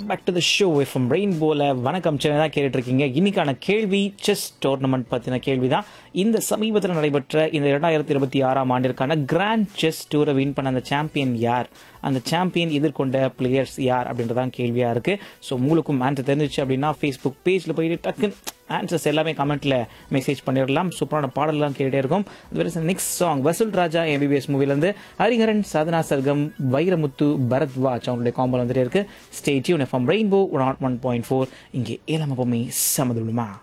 welcome back to the show from ரெயின்போல வணக்கம் சென்னை தான் கேட்டுட்டு இருக்கீங்க இன்னைக்கான கேள்வி செஸ் டோர்னமெண்ட் பற்றின கேள்வி தான் இந்த சமீபத்தில் நடைபெற்ற இந்த இரண்டாயிரத்தி இருபத்தி ஆறாம் ஆண்டிற்கான கிராண்ட் செஸ் டூரை வின் பண்ண அந்த சாம்பியன் யார் அந்த சாம்பியன் எதிர்கொண்ட பிளேயர்ஸ் யார் அப்படின்றதான் கேள்வியாக இருக்குது ஸோ உங்களுக்கும் ஆன்சர் தெரிஞ்சிச்சு அப்படின்னா ஃபேஸ்புக் பேஜில் போயிட்டு டக்குன்னு ஆன்சர்ஸ் எல்லாமே கமெண்ட்டில் மெசேஜ் பண்ணிடலாம் சூப்பரான பாடலாம் கேட்டே இருக்கும் அது next song Vasool Raja MBBS மூவிலேருந்து ஹரிஹரன் சாதனா சர்க்கம் வைரமுத்து பரத்வாஜ் அவங்களுடைய காம்பல் வந்துட்டே இருக்கு stay tuned FM rainbow one one point four இங்கே ஏழாம் எப்பவுமே சமதுமா